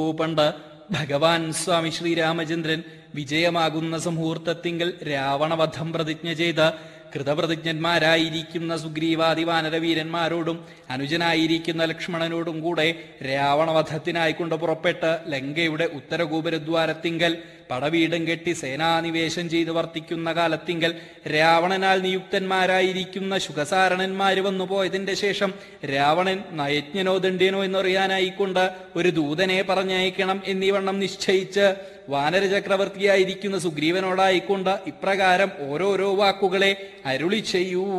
പണ്ട് ഭഗവാൻ സ്വാമി ശ്രീരാമചന്ദ്രൻ വിജയമാകുന്ന മുഹൂർത്തത്തിങ്കൽ രാവണവധം പ്രതിജ്ഞ ചെയ്ത് കൃതപ്രതിജ്ഞന്മാരായിരിക്കുന്ന സുഗ്രീവാദി വാനരവീരന്മാരോടും അനുജനായിരിക്കുന്ന ലക്ഷ്മണനോടും കൂടെ രാവണവധത്തിനായി കൊണ്ട് പുറപ്പെട്ട് ലങ്കയുടെ ഉത്തരഗോപുരദ്വാരത്തിങ്കൽ പടവീടും കെട്ടി സേനാനിവേശം ചെയ്ത് വർത്തിക്കുന്ന കാലത്തിങ്കൽ രാവണനാൽ നിയുക്തന്മാരായിരിക്കുന്ന ശുഖസാരണന്മാര് വന്നു പോയതിന്റെ ശേഷം രാവണൻ നയജ്ഞനോ ദണ്ഡ്യനോ എന്നറിയാനായിക്കൊണ്ട് ഒരു ദൂതനെ പറഞ്ഞയക്കണം എന്നീവണ്ണം നിശ്ചയിച്ച് വാനര ചക്രവർത്തിയായിരിക്കുന്ന സുഗ്രീവനോടായിക്കൊണ്ട് ഇപ്രകാരം ഓരോരോ വാക്കുകളെ അരുളി ചെയ്യൂ